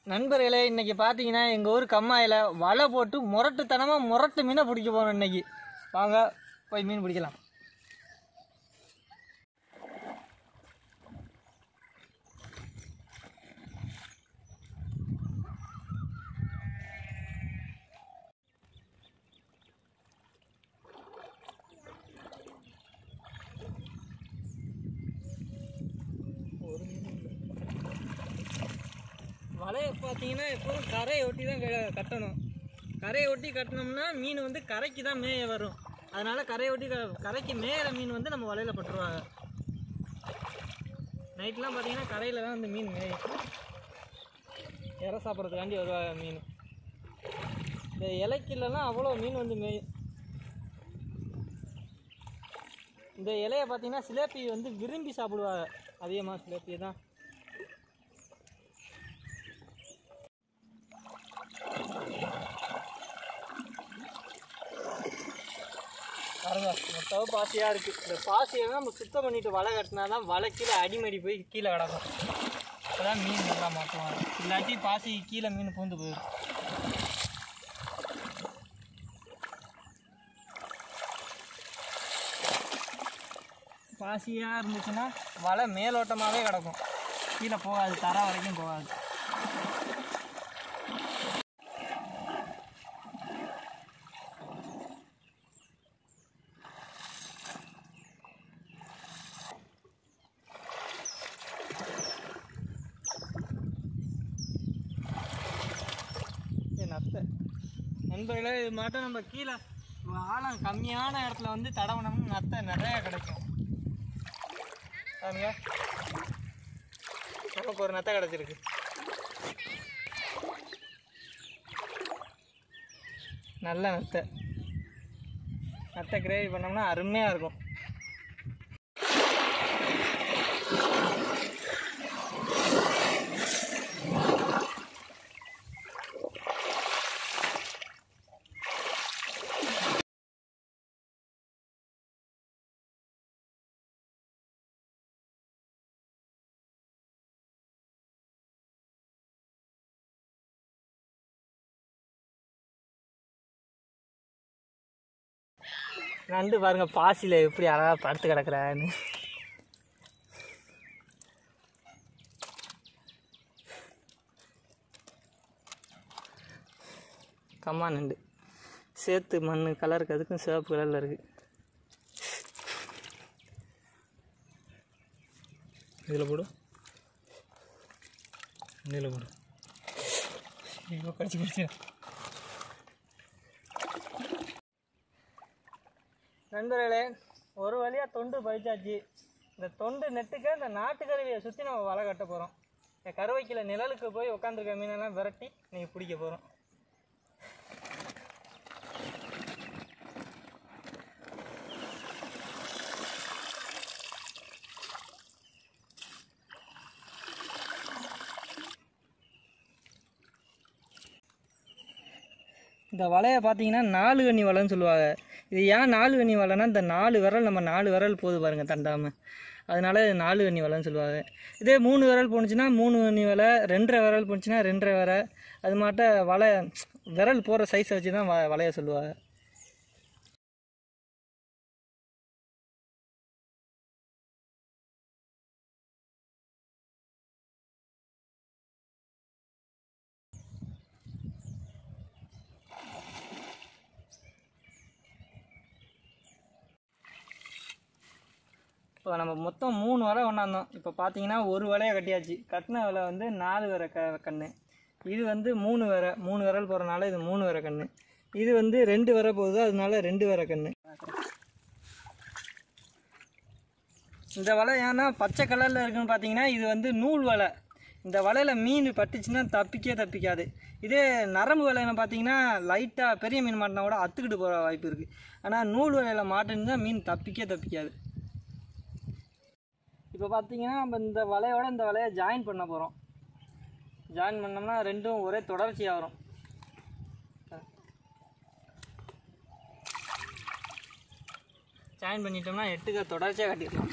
நண்பர்களே இன்னைக்கு பார்த்தீங்கன்னா எங்கள் ஊர் கம்மாயில் வலை போட்டு முரட்டுத்தனமாக முரட்டு மீனை பிடிக்க போகிறோம் இன்னைக்கு வாங்க போய் மீன் பிடிக்கலாம் வலையை பார்த்தீங்கன்னா எப்போதும் கரையை ஒட்டி தான் க- கட்டணும் கரையை ஒட்டி கட்டினோம்னா மீன் வந்து கரைக்கு தான் மேய வரும் அதனால கரையை ஒட்டி க- கரைக்கு மேயிற மீன் வந்து நம்ம வலையில் பட்டுருவாங்க நைட்லாம் பார்த்தீங்கன்னா கரையில் தான் அந்த மீன் மேயும் இறை சாப்பிட்றதுக்காண்டி வருவாங்க மீன் இந்த இலைக்கிலலாம் அவ்வளோ மீன் வந்து மேயும் இந்த இலையை பார்த்தீங்கன்னா சிலேப்பி வந்து விரும்பி சாப்பிடுவாங்க அதிகமாக சிலேப்பியை தான் பாருங்க மொத்தம் பாசியாக இருக்குது இந்த பாசியை நம்ம சுத்தம் பண்ணிட்டு வலை கட்டினா தான் வலை கீழே அடிமடி போய் கீழே கிடக்கும் அப்போதான் மீன் நல்லா மாட்டுவாங்க இல்லாட்டி பாசி கீழே மீன் பூந்து போயிடும் பாசியாக இருந்துச்சுன்னா வலை மேலோட்டமாகவே கிடக்கும் கீழே போகாது தர வரைக்கும் போகாது ஏ நத்தை நண்பர்களே இது மட்டும் நம்ம கீழே ஆழம் கம்மியான இடத்துல வந்து தடவனம்னு நத்தை நிறைய கிடைக்கும் பாருங்க நமக்கு ஒரு நத்தை கிடச்சிருக்கு நல்ல நத்தை நத்தை கிரேவி பண்ணோம்னா அருமையாக இருக்கும் நண்டு பாருங்க பாசியில் எப்படி அழகாக படுத்து கிடக்குறான்னு கம்மா நண்டு சேத்து மண் கலருக்கு அதுக்கும் சிவப்பு கலரில் இருக்குது இதில் போடு இதில் போடு ஐயோ கடிச்சு கடிச்சு நண்பர்களே ஒரு வழியாக தொண்டு பறிச்சாச்சு இந்த தொண்டு நெட்டுக்க இந்த நாட்டுக்கருவியை சுற்றி நம்ம வலை கட்ட போகிறோம் இந்த கருவைக்கில நிழலுக்கு போய் உட்காந்துருக்க மீனெல்லாம் விரட்டி நீங்கள் பிடிக்க போகிறோம் இந்த வலையை பார்த்தீங்கன்னா நாலு கண்ணி வலைன்னு சொல்லுவாங்க இது ஏன் நாலு கண்ணி வலைன்னா இந்த நாலு விரல் நம்ம நாலு விரல் போகுது பாருங்கள் தண்டாமல் அதனால இது நாலு கண்ணி வலைன்னு சொல்லுவாங்க இதே மூணு விரல் போணுச்சுன்னா மூணு கண்ணி வலை ரெண்டரை விரல் போணுச்சுன்னா ரெண்டரை வரை அது மாட்ட வலை விரல் போகிற சைஸை வச்சு தான் வ வலையை சொல்லுவாங்க இப்போ நம்ம மொத்தம் மூணு வலை கொண்டாந்தோம் இப்போ பார்த்தீங்கன்னா ஒரு வலையை கட்டியாச்சு கட்டின வலை வந்து நாலு வரை க கன்று இது வந்து மூணு வரை மூணு விரல் போகிறனால இது மூணு வரை கன்று இது வந்து ரெண்டு வரை போகுது அதனால ரெண்டு வரை கன்று இந்த வலை ஏன்னா பச்சை கலரில் இருக்குன்னு பார்த்தீங்கன்னா இது வந்து நூல் வலை இந்த வலையில் மீன் பட்டுச்சுன்னா தப்பிக்கே தப்பிக்காது இதே நரம்பு வலையில பார்த்தீங்கன்னா லைட்டாக பெரிய மீன் மாட்டினா கூட அத்துக்கிட்டு போகிற வாய்ப்பு இருக்குது ஆனால் நூல் வலையில் மாட்டிருந்தா மீன் தப்பிக்கே தப்பிக்காது இப்போ பார்த்தீங்கன்னா நம்ம இந்த வலையோட இந்த வலையை ஜாயின் பண்ண போகிறோம் ஜாயின் பண்ணோம்னா ரெண்டும் ஒரே தொடர்ச்சியாக வரும் ஜாயின் பண்ணிட்டோம்னா எட்டுக்க தொடர்ச்சியாக கட்டிடலாம்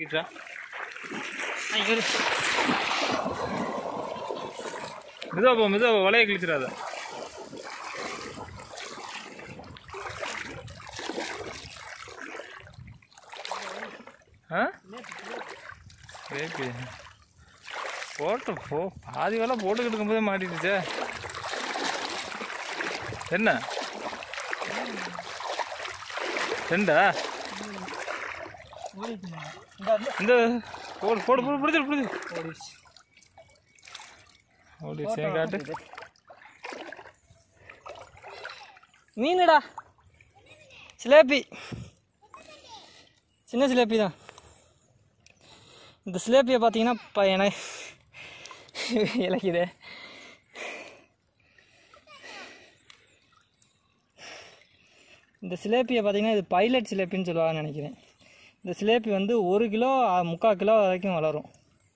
கிட்டா ஐயோ மெதுவா போ மெதுவா போ வலையை கிழிச்சிடாத ஆ ரேப்பி போட்டு போ பாதி வேலை போட்டுக்கிட்டு இருக்கும்போதே மாட்டிடுச்சே என்ன ரெண்டா ஓடிச்சுமா இந்த இந்த போடு போடு போடு பிடிச்சிரு பிடிச்சிரு ஓடிச்சு ஓடிச்சு காட்டு மீனுடா சிலேபி சின்ன சிலேபி தான் இந்த சிலேபியை பார்த்தீங்கன்னா இப்போ எனக்கு இலக்கிதே இந்த சிலேப்பியை பார்த்தீங்கன்னா இது பைலட் சிலேப்பின்னு சொல்லுவாங்கன்னு நினைக்கிறேன் இந்த சிலேப்பி வந்து ஒரு கிலோ அ, முக்கால் கிலோ வரைக்கும் வளரும்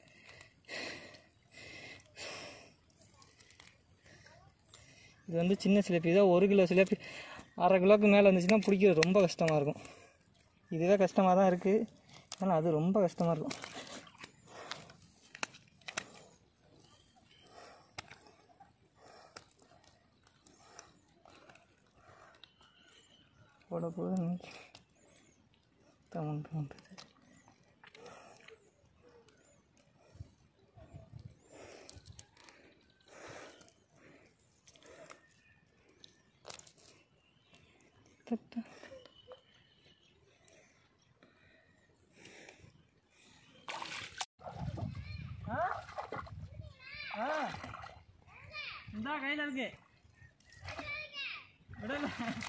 இது வந்து சின்ன சிலேப்பி தான் ஒரு கிலோ சிலேப்பி அரை கிலோக்கு மேலே இருந்துச்சுன்னா பிடிக்கிறது ரொம்ப கஷ்டமாக இருக்கும் இதுவே கஷ்டமாக தான் இருக்குது ஆனால் அது ரொம்ப கஷ்டமாக இருக்கும் போட போது தமிழ் பண்ணுறது தட்டா இந்தா கையில் இருக்கு விடல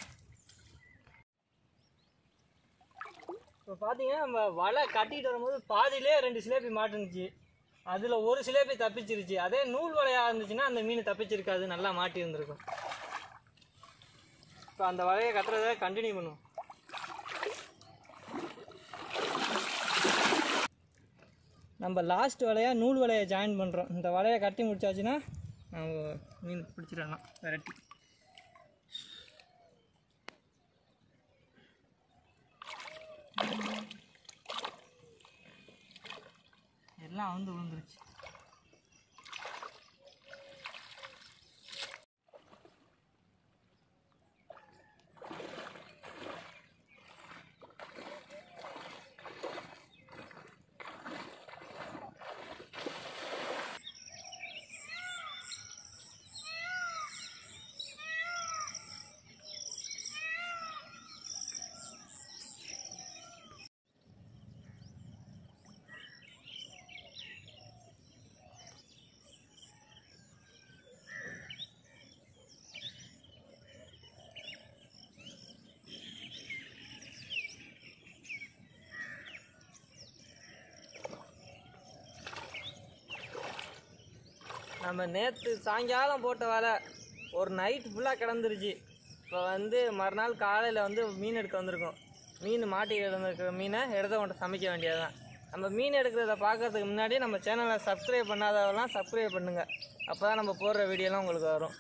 இப்போ பார்த்தீங்கன்னா நம்ம வலை கட்டிட்டு வரும்போது பாதியிலே ரெண்டு சிலேபி மாட்டுனுச்சு அதில் ஒரு சிலேபி தப்பிச்சிருச்சு அதே நூல் வலையாக இருந்துச்சுன்னா அந்த மீன் தப்பிச்சிருக்காது நல்லா மாட்டி இருந்திருக்கும் இப்போ அந்த வலையை கட்டுறதை கண்டினியூ பண்ணுவோம் நம்ம லாஸ்ட் வலையாக நூல் வலையை ஜாயின் பண்ணுறோம் இந்த வலையை கட்டி முடிச்சாச்சுன்னா நம்ம மீன் பிடிச்சிடலாம் விரட்டி எல்லாம் வந்து விழுந்துருச்சு நம்ம நேற்று சாயங்காலம் போட்ட வலை ஒரு நைட் ஃபுல்லாக கிடந்துருச்சு இப்போ வந்து மறுநாள் காலையில் வந்து மீன் எடுக்க வந்திருக்கோம் மீன் மாட்டி கிடந்திருக்கிற மீனை எடுத்த கொண்டு சமைக்க வேண்டியதுதான் நம்ம மீன் எடுக்கிறத பார்க்கறதுக்கு முன்னாடி நம்ம சேனலை சப்ஸ்கிரைப் பண்ணாதவெல்லாம் சப்ஸ்கிரைப் பண்ணுங்கள் அப்போ தான் நம்ம போடுற வீடியோலாம் உங்களுக்கு வரும்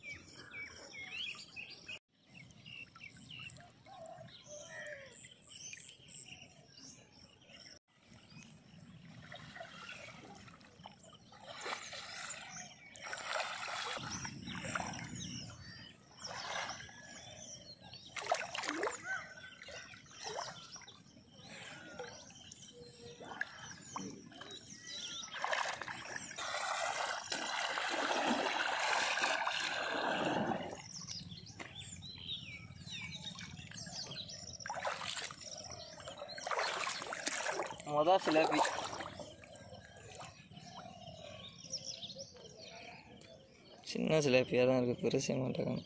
மொதல் சிலேபி சின்ன சிலேபியாக தான் இருக்குது பெருசே மாட்டேங்க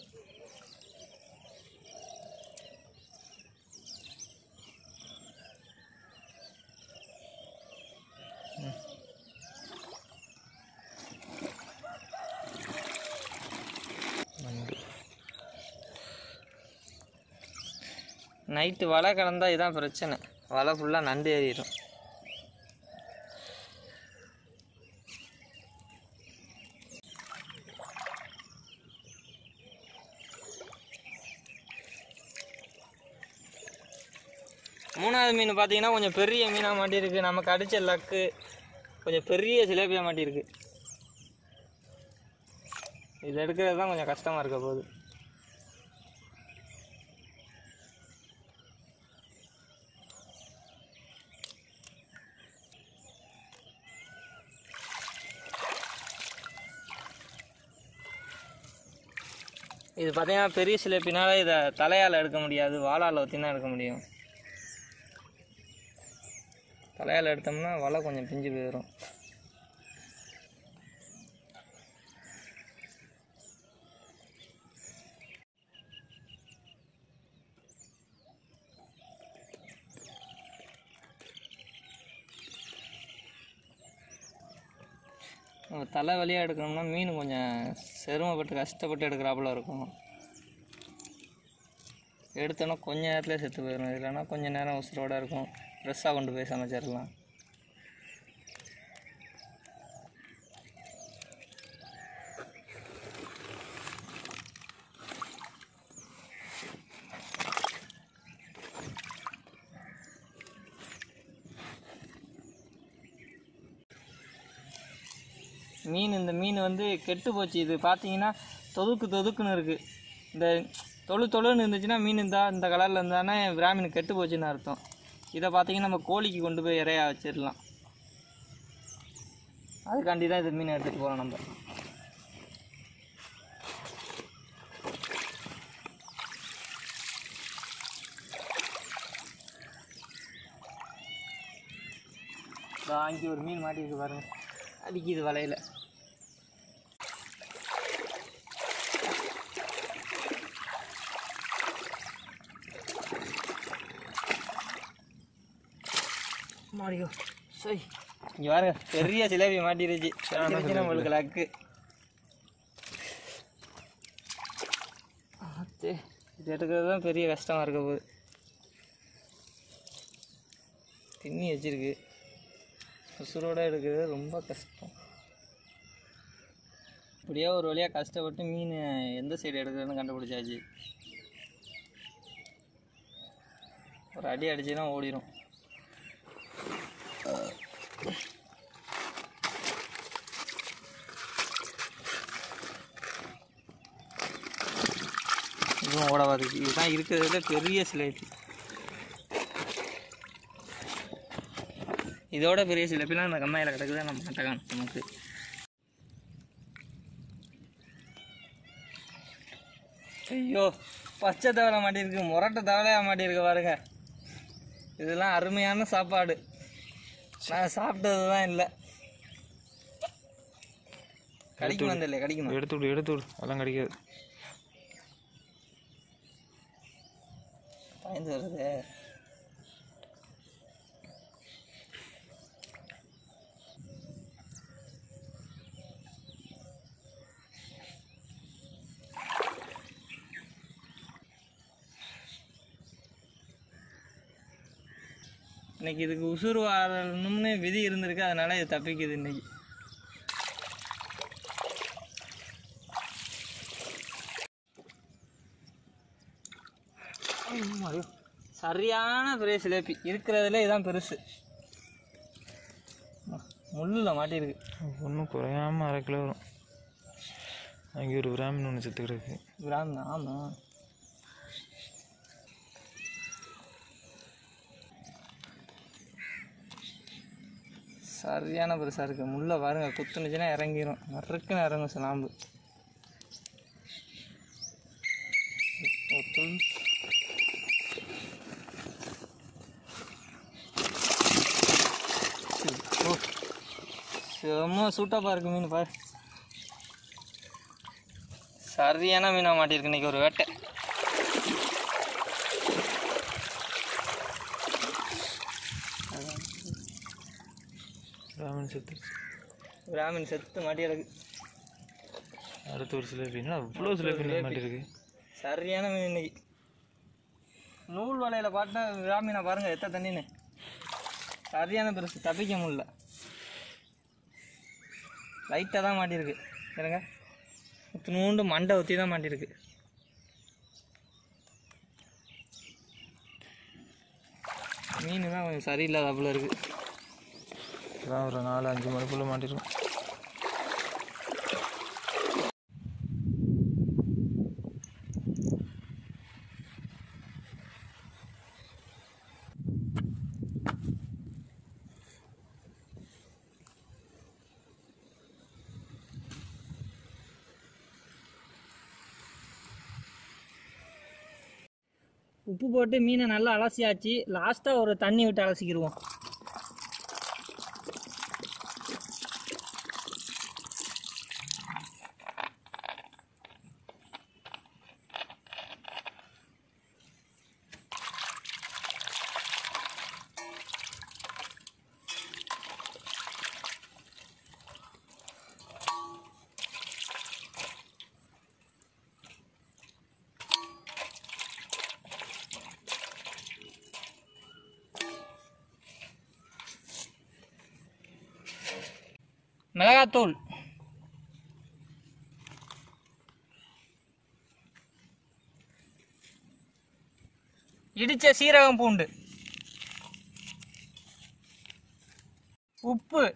நைட்டு வலை கலந்தா இதான் பிரச்சனை வலை ஃபுல்லாக நண்டு ஏறிடும் மூணாவது மீன் பார்த்தீங்கன்னா கொஞ்சம் பெரிய மீனாக மாட்டியிருக்கு நமக்கு அடித்த லக்கு கொஞ்சம் பெரிய சிலேபியாக மாட்டியிருக்கு இது எடுக்கிறது தான் கொஞ்சம் கஷ்டமாக இருக்க போகுது இது பார்த்தீங்கன்னா பெரிய சிலேப்பினால இதை தலையால் எடுக்க முடியாது வாளால் ஊற்றி தான் எடுக்க முடியும் தலையால் எடுத்தோம்னா வலை கொஞ்சம் பிஞ்சு போயிடும் நம்ம தலை வழியாக எடுக்கணும்னா மீன் கொஞ்சம் சிரமப்பட்டு கஷ்டப்பட்டு எடுக்கிறாப்புல இருக்கும் எடுத்தோன்னா கொஞ்ச நேரத்தில் செத்து போயிடும் இல்லைன்னா கொஞ்சம் நேரம் உசுரோட இருக்கும் ஃப்ரெஷ்ஷாக கொண்டு போய் சமைச்சிடலாம் மீன் இந்த மீன் வந்து கெட்டு போச்சு இது பார்த்தீங்கன்னா தொதுக்கு தொதுக்குன்னு இருக்குது இந்த தொழு தொழுன்னு இருந்துச்சுன்னா மீன் இருந்தா இந்த கலரில் இருந்தானே பிராமின் கெட்டு போச்சுன்னு அர்த்தம் இதை பார்த்தீங்கன்னா நம்ம கோழிக்கு கொண்டு போய் இறையா வச்சிடலாம் அதுக்காண்டி தான் இது மீன் எடுத்துகிட்டு போகிறோம் நம்ம அங்கே ஒரு மீன் மாட்டிருக்கு பாருங்க அடிக்குது வலையில் மாடியோ சரி இங்கே பாருங்க பெரிய சிலேபி மாட்டிருச்சு கிடைச்சிருச்சு நம்மளுக்கு லக்கு ஆத்தே இது எடுக்கிறது தான் பெரிய கஷ்டமாக இருக்க போகுது திண்ணி வச்சிருக்கு உசுரோட எடுக்கிறது ரொம்ப கஷ்டம் இப்படியே ஒரு வழியாக கஷ்டப்பட்டு மீன் எந்த சைடு எடுக்கிறதுன்னு கண்டுபிடிச்சாச்சு ஒரு அடி அடிச்சுன்னா ஓடிடும் இதுவும் ஓடவாது இதுதான் இருக்கிறதுல பெரிய சிலேபி இதோட பெரிய சிலேபிலாம் அந்த கம்மாயில் கிடக்குது நம்ம மாட்டகான் நமக்கு ஐயோ பச்சை தவளை மாட்டியிருக்கு முரட்டை தவளையாக மாட்டியிருக்கு பாருங்க இதெல்லாம் அருமையான சாப்பாடு நான் சாப்பிட்டது தான் இல்லை கிடைக்குமா தெரியல கிடைக்குமா எடுத்து விடு எடுத்து விடு அதெல்லாம் கிடைக்காது பயந்து வருது இன்னைக்கு இதுக்கு உசுறு வரணும்னு விதி இருந்திருக்கு அதனால இது தப்பிக்குது இன்னைக்கு ஐயோ, சரியான பெரிய சிலேபி இருக்கிறதுல இதான் பெருசு முள்ளில் மாட்டியிருக்கு ஒன்றும் குறையாம அரை கிலோ வரும் அங்கே ஒரு பிராமின் ஒன்று செத்து கிடக்கு கிராம் ஆமாம் சரியான பெருசாக இருக்குது முள்ளை பாருங்க குத்துனுச்சுன்னா இறங்கிரும் நறுக்குன்னு இறங்கும் சிலாம்பு ஒரு துள் ஓ செம்ம சூட்டாப்பா இருக்கு மீன் பாரு சரியான மீனாக மாட்டியிருக்கு இன்னைக்கு ஒரு வேட்டை பிராமின் செத்து பிராமின் செத்து மாட்டி கிடக்கு அடுத்து ஒரு சிலேபி என்ன அவ்வளோ சிலேபி மாட்டிருக்கு சரியான மீன் இன்னைக்கு நூல் வலையில் பாட்டினா பிராமீனை பாருங்க எத்த தண்ணின்னு சரியான பெருசு தப்பிக்க முடியல லைட்டாக தான் மாட்டியிருக்கு இருங்க நூண்டு மண்டை ஊற்றி தான் மாட்டியிருக்கு மீன் தான் கொஞ்சம் சரியில்லாதாப்புல இருக்குது இதான் ஒரு நாலு அஞ்சு மணிக்குள்ளே மாட்டிருக்கும் உப்பு போட்டு மீனை நல்லா அலசியாச்சு லாஸ்ட்டாக ஒரு தண்ணி விட்டு அலசிக்கிடுவோம் மிளகாத்தூள் இடிச்ச சீரகம் பூண்டு உப்பு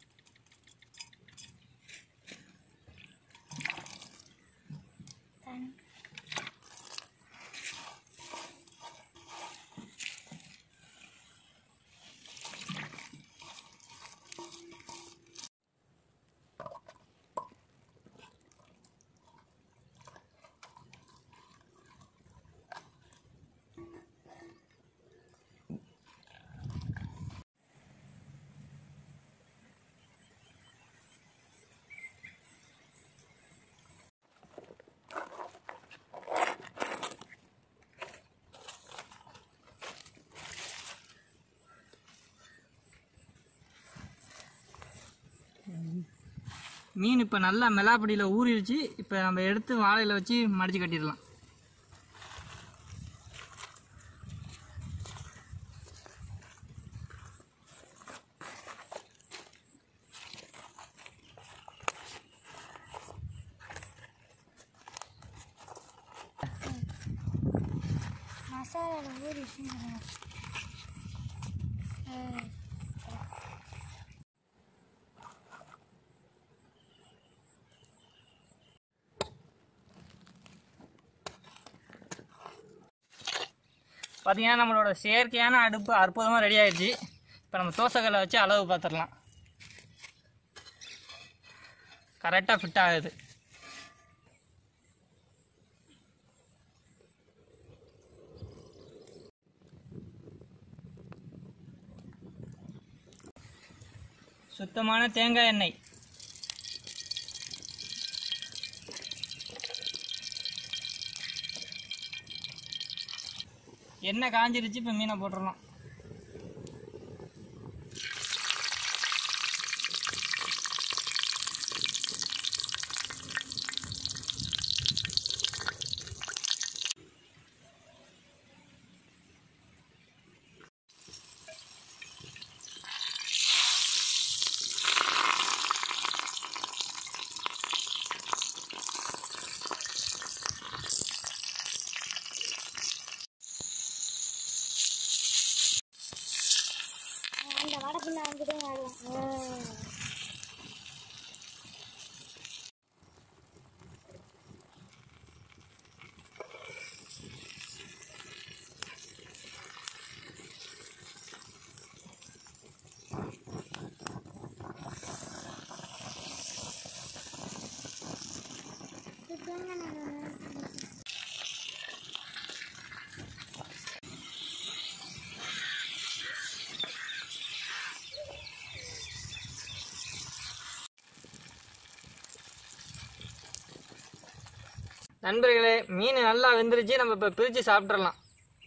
மீன் இப்போ நல்லா மிளாப்படியில் ஊறிடுச்சு இப்போ நம்ம எடுத்து வாழையில் வச்சு மடித்து கட்டிடலாம் மசாலாவில் ஊறிச்சு பார்த்தீங்கன்னா நம்மளோட செயற்கையான அடுப்பு அற்புதமாக ரெடி ஆயிடுச்சு இப்போ நம்ம தோசைக்கல்லை வச்சு அளவு பார்த்துடலாம் கரெக்டாக ஃபிட் ஆகுது சுத்தமான தேங்காய் எண்ணெய் எண்ணெய் காஞ்சிருச்சு இப்போ மீனை போட்டுடலாம் அந்த வடை பின்ன வந்துட்டு ஆடுவோம் நண்பர்களே மீன் நல்லா வெந்துருச்சு நம்ம இப்போ பிரித்து சாப்பிட்றலாம்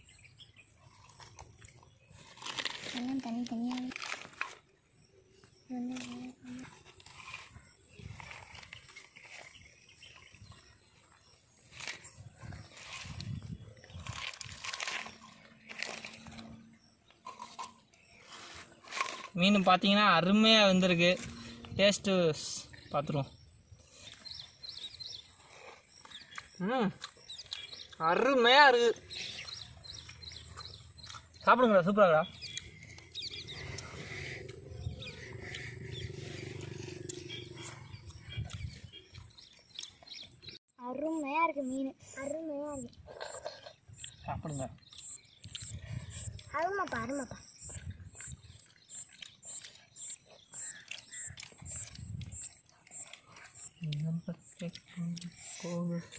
எல்லாம் தனி தனியாக மீன் பார்த்தீங்கன்னா அருமையாக வெந்திருக்கு டேஸ்ட்டு பார்த்துருவோம் ம் அருமையாக இருக்குது சாப்பிடுங்கடா சூப்பராகடா அருமையாக இருக்குது மீன் அருமையாக இருக்கு சாப்பிடுங்க அருமைப்பா அருமைப்பா கோவில்